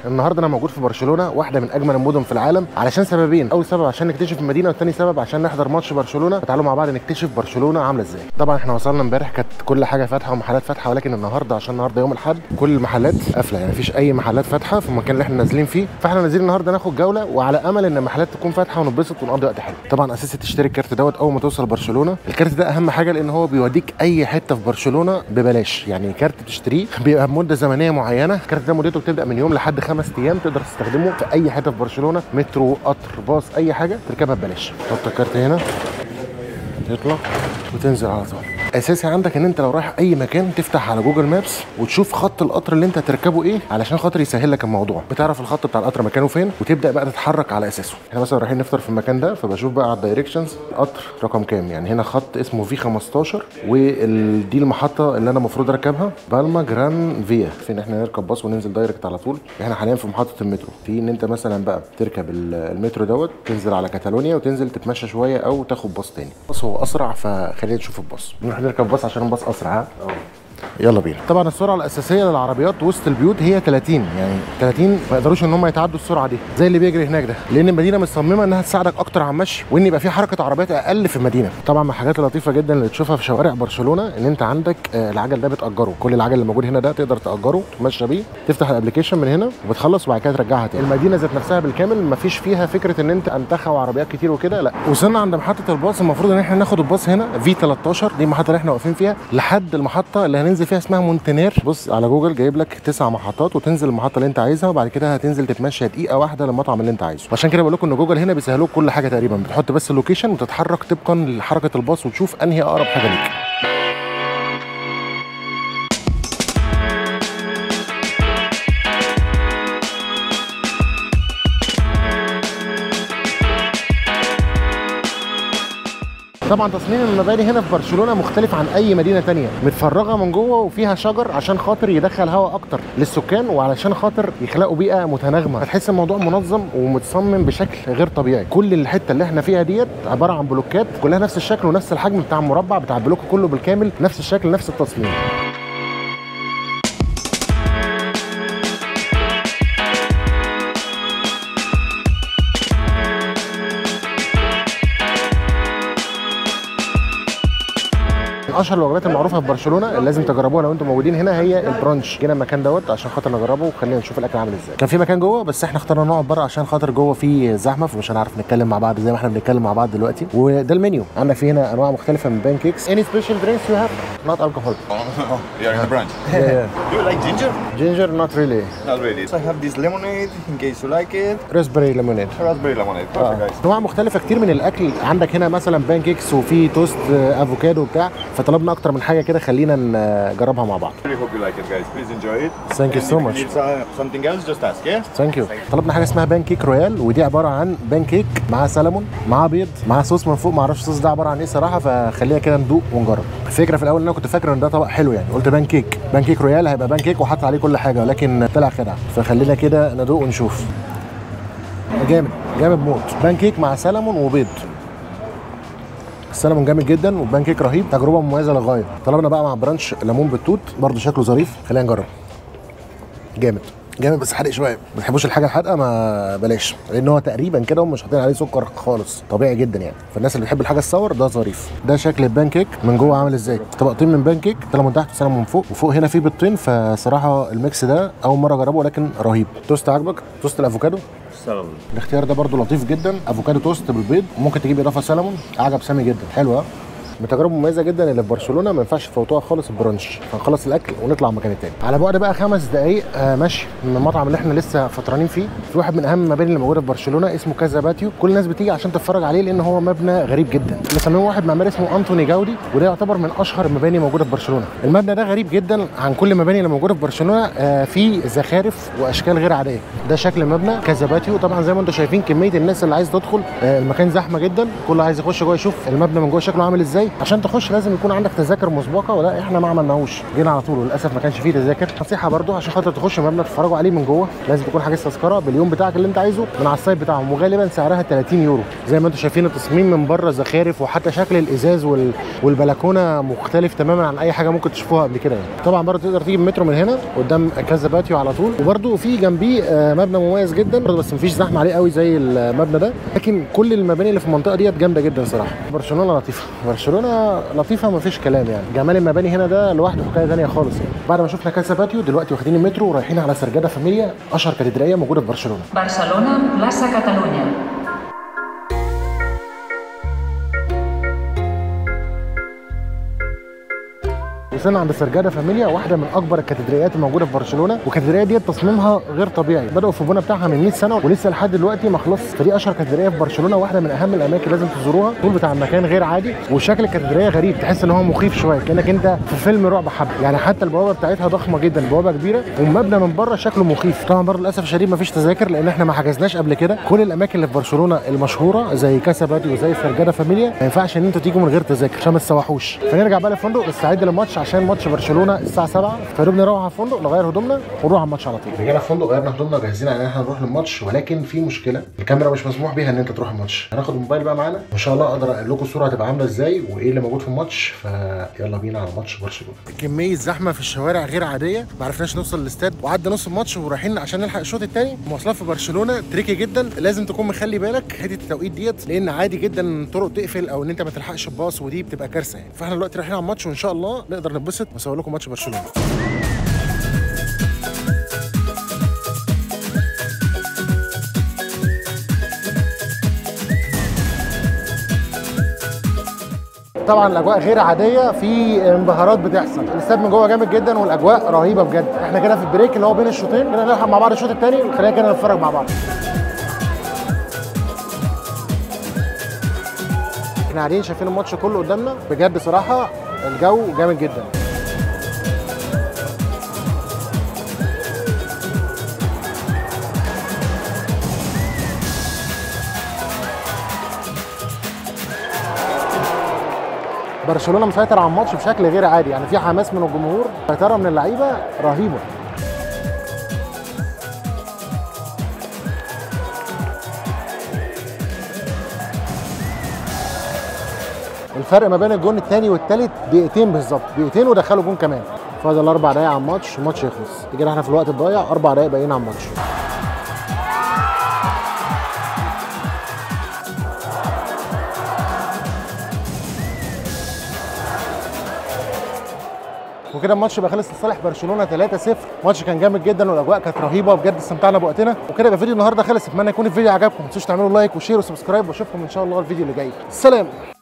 النهارده انا موجود في برشلونه واحده من اجمل المدن في العالم علشان سببين اول سبب عشان نكتشف المدينه والتاني سبب عشان نحضر ماتش برشلونه فتعالوا مع بعض نكتشف برشلونه عامله ازاي طبعا احنا وصلنا امبارح كانت كل حاجه فاتحه ومحلات فاتحه ولكن النهارده عشان النهارده يوم الاحد كل المحلات قافله يعني مفيش اي محلات فاتحه في المكان اللي احنا نازلين فيه فاحنا نازلين النهارده ناخد جوله وعلى امل ان المحلات تكون فاتحه ونتبسط ونقضي وقت حلو طبعا اساسي تشتري الكارت دوت اول ما توصل برشلونه الكارت ده اهم حاجه لان هو بيوديك اي حته في برشلونه ببلاش يعني كارت تشتريه بيبقى بمده زمنيه معينه الكارت ده مدته بتبدا من يوم لحد خمس ايام تقدر تستخدمه في اي حته في برشلونه مترو قطر باص اي حاجه تركبها ببلاش تحط الكارت هنا تطلع وتنزل على طول اساسي عندك ان انت لو رايح اي مكان تفتح على جوجل مابس وتشوف خط القطر اللي انت هتركبه ايه علشان خاطر يسهل لك الموضوع بتعرف الخط بتاع القطر مكانه فين وتبدا بقى تتحرك على اساسه احنا مثلا رايحين نفطر في المكان ده فبشوف بقى على الدايركشنز قطر رقم كام يعني هنا خط اسمه في 15 ودي المحطه اللي انا المفروض اركبها بالما جران فيا فين احنا نركب باص وننزل دايركت على طول احنا حاليا في محطه المترو في ان انت مثلا بقى تركب ال- المترو دوت تنزل على كاتالونيا وتنزل تتمشى شويه او تاخد باص تاني بس هو اسرع فخلينا نشوف الباص نروح نركب باص عشان الباص اسرع ها يلا بينا طبعا السرعه الاساسيه للعربيات وسط البيوت هي 30 يعني 30 ما يقدروش ان هم يتعدوا السرعه دي زي اللي بيجري هناك ده لان المدينه مصممه انها تساعدك اكتر على المشي وان يبقى في حركه عربيات اقل في المدينه طبعا من الحاجات اللطيفه جدا اللي تشوفها في شوارع برشلونه ان انت عندك آه، العجل ده بتاجره كل العجل اللي موجود هنا ده تقدر تاجره تمشى بيه تفتح الابلكيشن من هنا وبتخلص وبعد كده ترجعها تاني المدينه ذات نفسها بالكامل ما فيش فيها فكره ان انت انتخه وعربيات كتير وكده لا وصلنا عند محطه الباص المفروض ان احنا ناخد الباص هنا في 13 دي المحطه اللي احنا واقفين فيها لحد المحطه اللي هننزل فيها اسمها مونتينير بص على جوجل جايب لك تسع محطات وتنزل المحطه اللي انت عايزها وبعد كده هتنزل تتمشى دقيقه واحده للمطعم اللي انت عايزه عشان كده بقول لكم ان جوجل هنا بيسهلوك كل حاجه تقريبا بتحط بس اللوكيشن وتتحرك طبقا لحركه الباص وتشوف انهي اقرب حاجه ليك طبعا تصميم المباني هنا في برشلونه مختلف عن اي مدينه تانية متفرغه من جوه وفيها شجر عشان خاطر يدخل هواء اكتر للسكان وعلشان خاطر يخلقوا بيئه متناغمه فتحس الموضوع منظم ومتصمم بشكل غير طبيعي كل الحته اللي احنا فيها ديت عباره عن بلوكات كلها نفس الشكل ونفس الحجم بتاع المربع بتاع البلوك كله بالكامل نفس الشكل نفس التصميم من اشهر الوجبات المعروفه في برشلونه اللي لازم تجربوها لو انتم موجودين هنا هي البرانش جينا المكان دوت عشان خاطر نجربه وخلينا نشوف الاكل عامل ازاي كان في مكان جوه بس احنا اخترنا نقعد بره عشان خاطر جوه في زحمه فمش هنعرف نتكلم مع بعض زي ما احنا بنتكلم مع بعض دلوقتي وده المنيو عندك في هنا انواع مختلفه من بان كيكس any special drinks you have not alcohol You're in the branch. yeah, Do you like ginger? ginger not really Not really. So I have this lemonade in case you like it. raspberry lemonade Raspberry lemonade. Perfect, guys. انواع مختلفه كتير من الاكل عندك هنا مثلا بان كيكس وفي توست آه، افوكادو وبتاع فطلبنا اكتر من حاجه كده خلينا نجربها مع بعض Really hope you like it, guys. Please enjoy it. Thank you And so if much. you need uh, something else, just ask, yeah? ثانك يو طلبنا حاجه اسمها بان كيك رويال ودي عباره عن بان كيك مع سلمون مع بيض مع صوص من فوق ما اعرفش الصوص ده عباره عن ايه صراحه فخلينا كده ندوق ونجرب الفكره في الاول ان انا كنت فاكر ان ده طبق حلو يعني قلت بان كيك بان كيك رويال هيبقى بان كيك وحط عليه كل حاجه ولكن طلع خدعه فخلينا كده ندوق ونشوف جامد جامد موت بان كيك مع سلمون وبيض السلمون جامد جدا والبان كيك رهيب تجربه مميزه للغايه طلبنا بقى مع برانش ليمون بالتوت برضه شكله ظريف خلينا نجرب جامد جامد بس حادق شويه ما بتحبوش الحاجه الحادقه ما بلاش لان هو تقريبا كده هم مش حاطين عليه سكر خالص طبيعي جدا يعني فالناس اللي بتحب الحاجه الصور ده ظريف ده شكل البان كيك من جوه عامل ازاي طبقتين من بان كيك سلمون من تحت وسلمون من فوق وفوق هنا في بيضتين فصراحه الميكس ده اول مره اجربه ولكن رهيب توست عاجبك توست الافوكادو الاختيار ده برضو لطيف جدا افوكادو توست بالبيض ممكن تجيب اضافه سلمون عجب سامي جدا حلوه من تجربه مميزه جدا اللي في برشلونه ما ينفعش تفوتوها خالص البرانش فنخلص الاكل ونطلع المكان التاني على بعد بقى خمس دقائق آه مشي من المطعم اللي احنا لسه فطرانين فيه في واحد من اهم المباني اللي موجوده في برشلونه اسمه كازا باتيو كل الناس بتيجي عشان تتفرج عليه لان هو مبنى غريب جدا مسميه واحد معماري اسمه انطوني جاودي وده يعتبر من اشهر المباني موجوده في برشلونه المبنى ده غريب جدا عن كل المباني اللي موجوده في برشلونه آه فيه زخارف واشكال غير عاديه ده شكل المبنى كازا باتيو طبعا زي ما انتم شايفين كميه الناس اللي عايز تدخل آه المكان زحمه جدا كله عايز يخش جوه يشوف المبنى من جوه شكله عامل ازاي عشان تخش لازم يكون عندك تذاكر مسبقه ولا احنا ما عملناهوش جينا على طول وللاسف ما كانش فيه تذاكر نصيحه برضو عشان خاطر تخش المبنى تتفرجوا عليه من جوه لازم تكون حاجز تذكره باليوم بتاعك اللي انت عايزه من على السايت بتاعهم وغالبا سعرها 30 يورو زي ما انتم شايفين التصميم من بره زخارف وحتى شكل الازاز وال... والبلكونه مختلف تماما عن اي حاجه ممكن تشوفوها قبل كده يعني طبعا برضو تقدر تيجي المترو من هنا قدام كذا باتيو على طول وبرضو في جنبيه آه، مبنى مميز جدا برضو بس مفيش زحمه عليه قوي زي المبنى ده لكن كل المباني اللي في المنطقه ديت جامده جدا صراحه برشلونه لطيفه برشلونه لطيفه مفيش كلام يعني جمال المباني هنا ده لوحده حكايه ثانيه خالص يعني بعد ما شفنا كذا باتيو دلوقتي واخدين المترو ورايحين على سرجاده فاميليا اشهر كاتدرائيه موجوده في برشلونه Barcelona, plaça Catalunya. وصلنا عند سرجاده فاميليا واحده من اكبر الكاتدرائيات الموجوده في برشلونه والكاتدرائيه دي تصميمها غير طبيعي بداوا في البناء بتاعها من 100 سنه ولسه لحد دلوقتي ما خلصش فدي اشهر كاتدرائيه في برشلونه واحده من اهم الاماكن لازم تزوروها الطول بتاع المكان غير عادي وشكل الكاتدرائيه غريب تحس ان هو مخيف شويه كانك انت في فيلم رعب حب يعني حتى البوابه بتاعتها ضخمه جدا بوابه كبيره والمبنى من بره شكله مخيف طبعا برضه للاسف الشديد ما فيش تذاكر لان احنا ما حجزناش قبل كده كل الاماكن اللي في برشلونه المشهوره زي كاسا باتيو وزي سرجاده فاميليا ما ينفعش ان انتوا تيجوا من غير تذاكر عشان ما تسوحوش فنرجع بقى للفندق نستعد للماتش عشان ماتش برشلونه الساعه 7 فيروب نروح على الفندق نغير هدومنا ونروح على الماتش على طول رجعنا الفندق غيرنا هدومنا وجاهزين على ان احنا نروح للماتش ولكن في مشكله الكاميرا مش مسموح بيها ان انت تروح الماتش هناخد الموبايل بقى معانا وان شاء الله اقدر اقول لكم الصوره هتبقى عامله ازاي وايه اللي موجود في الماتش فيلا بينا على ماتش برشلونه كميه زحمه في الشوارع غير عاديه ما عرفناش نوصل الاستاد وعدى نص الماتش ورايحين عشان نلحق الشوط الثاني مواصلات في برشلونه تريكي جدا لازم تكون مخلي بالك حته التوقيت ديت لان عادي جدا ان الطرق تقفل او ان انت ما تلحقش الباص ودي بتبقى كارثه يعني فاحنا دلوقتي رايحين على الماتش وان شاء الله نقدر نتبسط واصور لكم ماتش برشلونه طبعا الاجواء غير عاديه في انبهارات بتحصل الاستاد من جوه جامد جدا والاجواء رهيبه بجد احنا كده في البريك اللي هو بين الشوطين كده نلحق مع بعض الشوط الثاني وخلينا كده نتفرج مع بعض احنا قاعدين شايفين الماتش كله قدامنا بجد صراحه الجو جامد جدا برشلونه مسيطر على الماتش بشكل غير عادي يعني في حماس من الجمهور سيطره من اللعيبه رهيبه الفرق ما بين الجون الثاني والثالث دقيقتين بالظبط دقيقتين ودخلوا جون كمان فاضل اربع دقايق على الماتش الماتش يخلص كده احنا في الوقت الضايع اربع دقايق باقيين على الماتش وكده الماتش بقى خلص لصالح برشلونه 3-0 الماتش كان جامد جدا والاجواء كانت رهيبه وبجد استمتعنا بوقتنا وكده يبقى فيديو النهارده خلص اتمنى يكون الفيديو عجبكم ما تنسوش تعملوا لايك وشير وسبسكرايب واشوفكم ان شاء الله الفيديو اللي جاي سلام